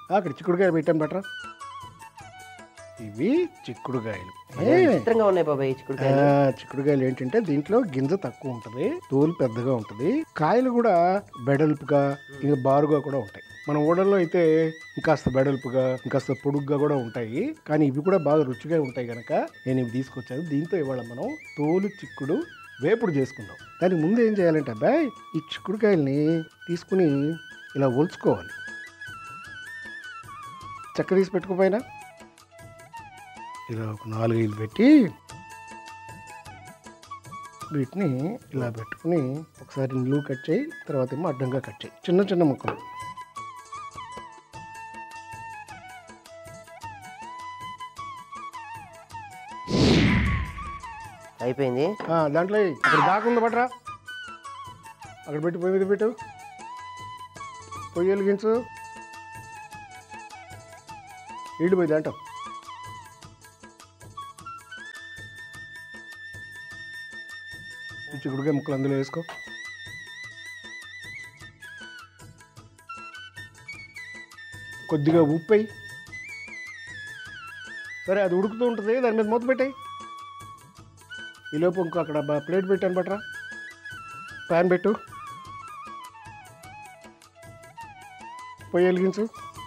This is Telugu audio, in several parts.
అక్కడ చిక్కుడుకాయలు పెట్టాను బట్రా ఇవి చిక్కుడుకాయలు ఏ, చిత్రంగా ఉన్నాయి బాబాయ్ ఈ చిక్కుడుకాయలు ఆ, చిక్కుడుకాయలు ఏంటంటే దీంట్లో గింజ తక్కువ ఉంటుంది తోలు పెద్దగా ఉంటుంది కాయలు కూడా బెడల్పుగా ఇంకా బారుగా కూడా ఉంటాయి మన ఊడల్లో అయితే ఇంకాస్త బెడల్పుగా ఇంకాస్త పొడుగ్గా కూడా ఉంటాయి కానీ ఇవి కూడా బాగా రుచిగా ఉంటాయి కనుక నేను ఇవి తీసుకొచ్చాను దీంతో ఇవాళ మనం తోలు చిక్కుడు వేపుడు చేసుకుందాం దానికి ముందు ఏం చేయాలంటే అబ్బాయి ఈ చిక్కుడుకాయల్ని తీసుకుని ఇలా ఒలుచుకోవాలి చెక్క తీసి పెట్టుకోపోయినా ఇలా ఒక నాలుగైదు పెట్టి వీటిని ఇలా పెట్టుకుని ఒకసారి నిలువు కట్ చేయి తర్వాత ఏమో అడ్డంగా కట్ చేయి చిన్న చిన్న ముక్కలు అయిపోయింది ఆ, దాంట్లో ఎయ్. అక్కడ దాకుంది పట్రా అక్కడ పెట్టి పొయ్యి మీద పెట్టు పొయ్యి వెలిగించు నీళ్ళు పోయి దాంట్లో ఈ చిక్కుడుకాయ ముక్కలు అందులో వేసుకో కొద్దిగా ఉప్పు వేయి సరే అది ఉడుకుతూ ఉంటుంది దాని మీద మూత పెట్టాయి ఈలోపు ఇంకో అక్కడ బ- ప్లేట్ పెట్టాను బట్రా ప్యాన్ పెట్టు పొయ్యి వెలిగించు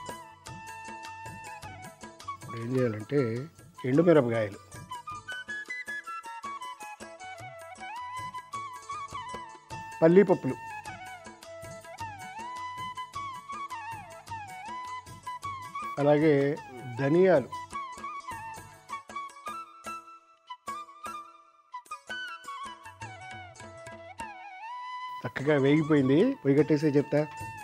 ఇప్పుడు ఏం చేయాలంటే ఎండుమిరపకాయలు పల్లీ పప్పులు అలాగే ధనియాలు చక్కగా వేగిపోయింది పొయ్యి కట్టేసే చెప్తా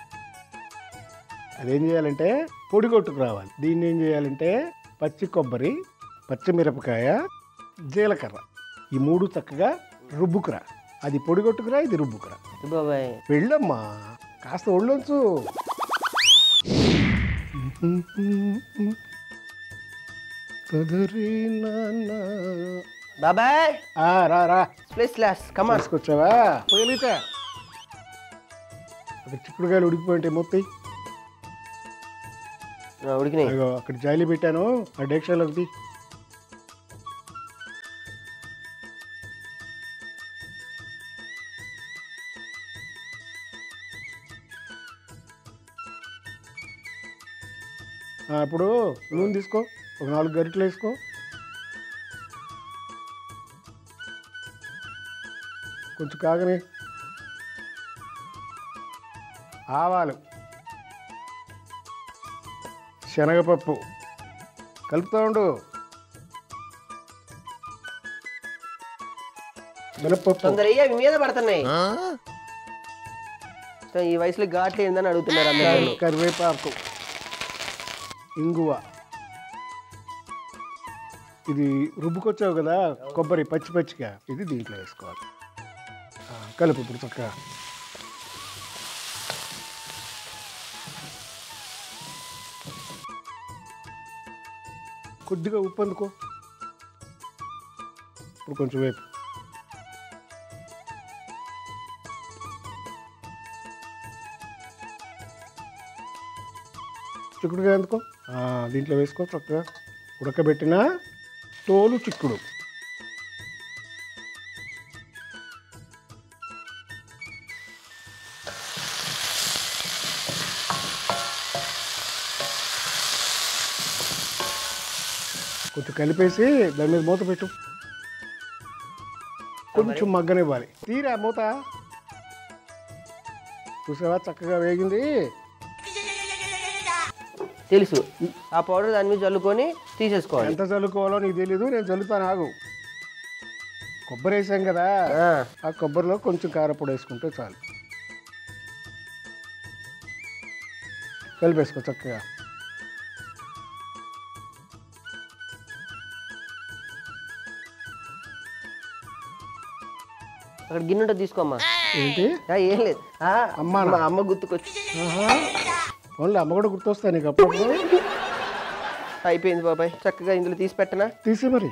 అదేం చేయాలంటే పొడి కొట్టుకు రావాలి దీన్ని ఏం చేయాలంటే పచ్చి కొబ్బరి పచ్చిమిరపకాయ జీలకర్ర ఈ మూడు చక్కగా రుబ్బుకురా అది పొడి కొట్టుకురా ఇది రుబ్బుకురా ఇది బాబాయ్ వెళ్ళమ్మా కాస్త ఒళ్ళొంచు కదరి నాన్న. బాబాయ్ ఆ, రా రా ప్లీజ్ క్లాస్ కమాన్ తీసుకొచ్చావా పోయలిచా అక్కడ చిక్కుడుకాయలు ఉడికిపోయింటే మొత్తం ఉడికినాయి అదిగో అక్కడ జాలి పెట్టాను ఆ డేక్షాలో ఒకటి ఆ, ఇప్పుడు నూనె తీసుకో ఒక నాలుగు గరిటెలు వేసుకో కొంచెం కాగని ఆవాలు శనగపప్పు కలుపుతూ ఉండు మినప్పప్పు తొందర అయ్యి అవి మీద పడుతున్నాయి సో ఈ వయసులో ఘాట్లు ఏందని అడుగుతున్నారు అందరూ కరివేపాకు ఇంగువ ఇది రుబ్బుకొచ్చావు కదా కొబ్బరి పచ్చి పచ్చిగా ఇది దీంట్లో వేసుకోవాలి ఆ, కలుపు ఇప్పుడు చక్కగా కొద్దిగా ఉప్పు అందుకో ఇప్పుడు కొంచెం వేపు చిక్కుడుగా ఎందుకో ఆ, దీంట్లో వేసుకో చక్కగా ఉడకబెట్టిన తోలు చిక్కుడు కొంచెం కలిపేసి దాని మీద మూత పెట్టు కొంచెం మగ్గనివ్వాలి తీరా మూత చూసావా చక్కగా వేగింది తెలుసు ఆ పౌడర్ దాని మీద చల్లుకొని తీసేసుకోవాలి ఎంత చల్లుకోవాలో నీకు తెలీదు నేను చల్లుతాను ఆగు కొబ్బరి వేసాం కదా ఆ, ఆ కొబ్బరిలో కొంచెం కారపొడి వేసుకుంటే చాలు కలిపేసుకో చక్కగా అక్కడ గిన్నె ఉంటుంది తీసుకోమ్మా ఏంటి ఆ, ఏం లేదు ఆ, అమ్మానా? మా అమ్మ గుర్తుకొచ్చి ఆహా ఓన్లీ అమ్మ కూడా గుర్తొస్తాయి నీకు అప్పుడప్పుడు అయిపోయింది బాబాయ్ చక్కగా ఇందులో తీసి పెట్టనా తీసి మరి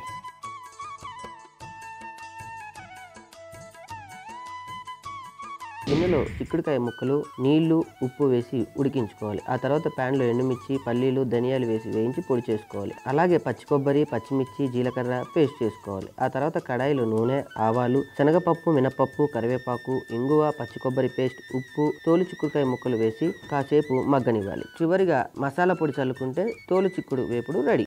గిన్నెలో చిక్కుడుకాయ ముక్కలు నీళ్లు ఉప్పు వేసి ఉడికించుకోవాలి ఆ తర్వాత ప్యాన్లో ఎండుమిర్చి పల్లీలు ధనియాలు వేసి వేయించి పొడి చేసుకోవాలి అలాగే పచ్చి కొబ్బరి పచ్చిమిర్చి జీలకర్ర పేస్ట్ చేసుకోవాలి ఆ తర్వాత కడాయిలో నూనె ఆవాలు శనగపప్పు మినపప్పు కరివేపాకు ఇంగువ పచ్చి కొబ్బరి పేస్ట్ ఉప్పు తోలు చిక్కుడుకాయ ముక్కలు వేసి కాసేపు మగ్గనివ్వాలి చివరిగా మసాలా పొడి చల్లుకుంటే తోలు చిక్కుడు వేపుడు రెడీ